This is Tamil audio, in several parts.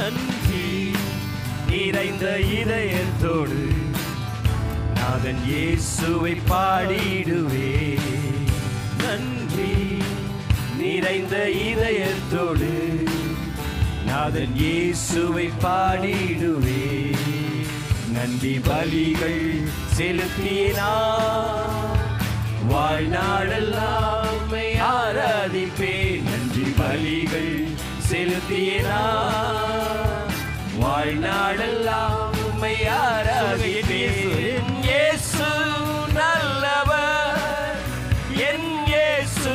நன்றி நிறைந்த இதயத்தோடு நாதன் இயேசுவை பாடிடுவே நன்றி நிறைந்த இதயத்தோடு நாதன் இயேசுவை பாடிடுவே நன்றி பலிகள் செலுத்தினா வாழ்நாளெல்லாம் உம்மை ஆராதிப்பேன் நன்றி பலிகள் செலுத்தினா வாழ்நாளெல்லாம் உம்மை ஆராதிப்பேன் இயேசு நல்லவர் என் இயேசு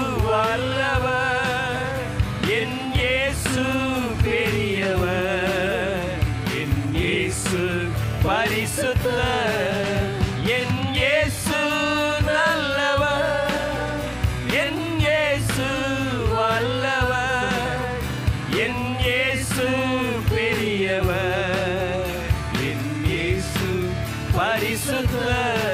வல்லவர் என் இயேசு பெரியவர் என் இயேசு பரிசுத்தர் என் இயேசு நல்லவர் என் இயேசு வல்லவர் என் இயேசு பெரியவர் என் இயேசு பரிசுத்தர்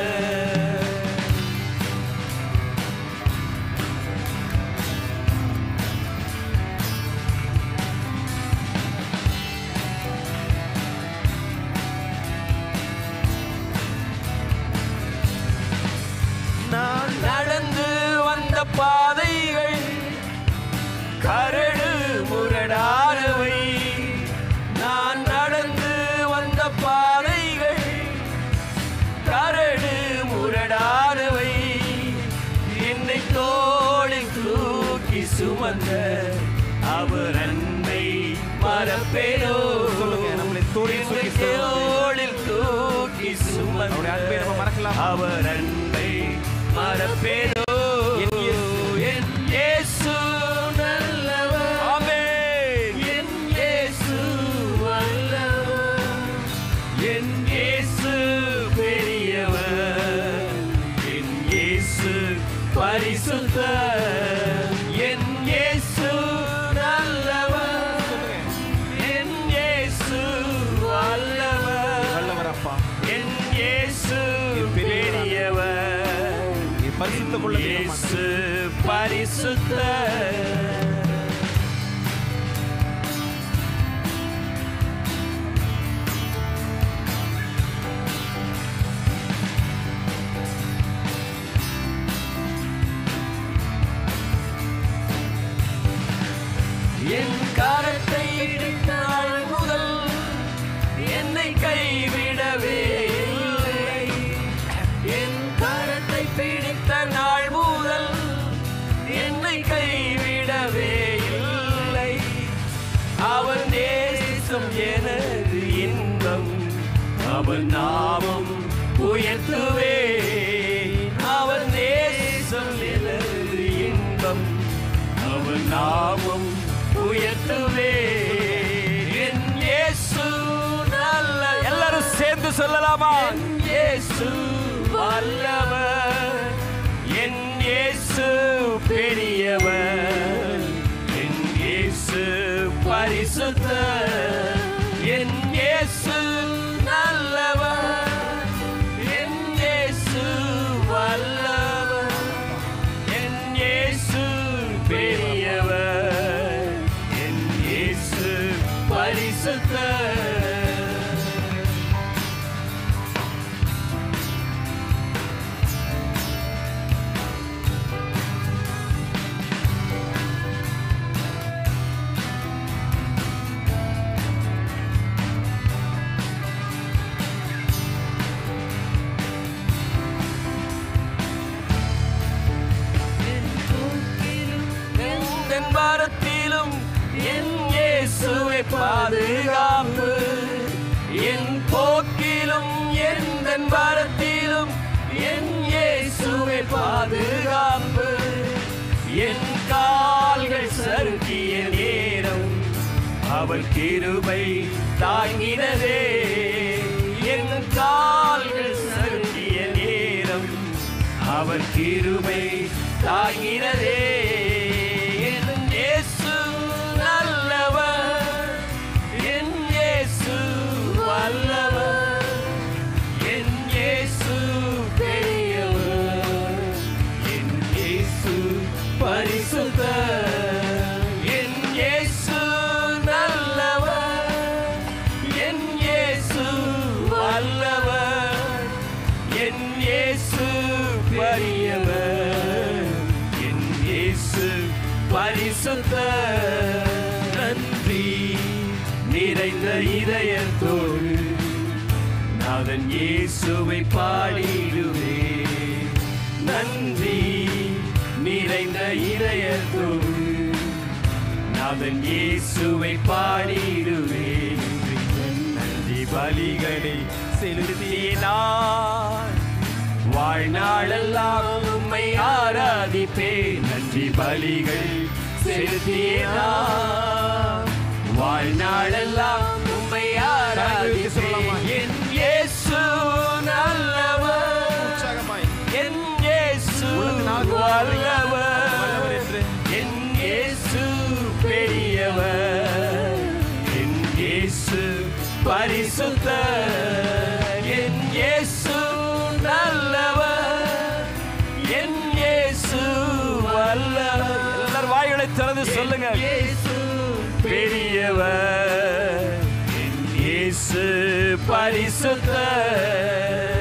நான் நடந்து வந்த பாதைகள் கரடு முரடானவை நான் நடந்து வந்த பாதைகள் கரடு முரடானவை என்னை தோளில் தூக்கி சுமந்த அவர் அன்பை மறப்பேனோ சொல்லுங்க, நம்மளை தோளில் தூக்கி என்னை தோளில் தூக்கி சுமந்த அவருடைய அன்பை நம்ம மறக்கலாமா? அவர் அன்பை மறப்பேனோ என் இயேசு. என் இயேசு நல்லவர் ஆமென் என் இயேசு வல்லவர் என் இயேசு பெரியவர் என் இயேசு பரிசுத்தர் என் இயேசு நல்லவர் என் இயேசு வல்லவர் வல்லவர் அப்பா என் இயேசு என் பெரியவர். பெரியவர் நீ பரிசுத்த கொள்ள இயேசு பரிசுத்தர் என் கரத்தை இடித்த நாள் முதல் என்னை கைவிடவே இல்லை என் கரத்தை பிடித்த நாள் முதல் என்னை கைவிடவே இல்லை அவன் நேசம் எனது இன்பம் அவன் நாமம் உயர்த்துவே அவன் நேசம் எனது இன்பம் அவன் நாமம் உயர்த்துவே என் இயேசு நல்ல எல்லாரும் சேர்ந்து சொல்லலாமா என் இயேசு வல்லவர் என் இயேசு பெரியவர் என் இயேசு பரிசுத்தர் என் இயேசு நல்லவர் என் இயேசு வல்லவர் என் இயேசு பெரியவர் என் இயேசு பரிசுத்தர் எந்தன் பாரத்திலும் என் இயேசுவை பாதுகாப்பு என் போக்கிலும் எந்தன் பாரத்திலும் என் இயேசுவை பாதுகாப்பு என் கால்கள் சறுக்கிய நேரம் அவர் கிருபை தாங்கினதே என் கால்கள் சறுக்கிய நேரம் அவர் கிருபை தாங்கினதே என் இயேசு நல்லவர் என் இயேசு வல்லவர் என் இயேசு பெரியவர் என் இயேசு பரிசுத்தர் என் இயேசு நல்லவர் பரிசுத்த நன்றி நிறைந்த இதயத்தோடு நாதன் இயேசுவை பாடிடுவே நன்றி நிறைந்த இதயத்தோடு நாதன் இயேசுவை பாடிடுவே நன்றி பலிகளை செலுத்தினார் வாழ்நாளெல்லாம் உம்மை ஆராதிப்பே நன்றி பலிகள் செலுத்தினார் வாழ்நாளெல்லாம் உம்மை ஆராதிப்பே என் இயேசு நல்லவர் உற்சாகமாய் என் இயேசு உலகினால் வல்லவர் வல்லவர் என்று. என் இயேசு பெரியவர் என் இயேசு பரிசுத்த என் இயேசு நல்லவர் என் இயேசு வல்லவர் எல்லாரும் வாய்களை திறந்து சொல்லுங்க இயேசு பெரியவர் என் இயேசு பரிசுத்த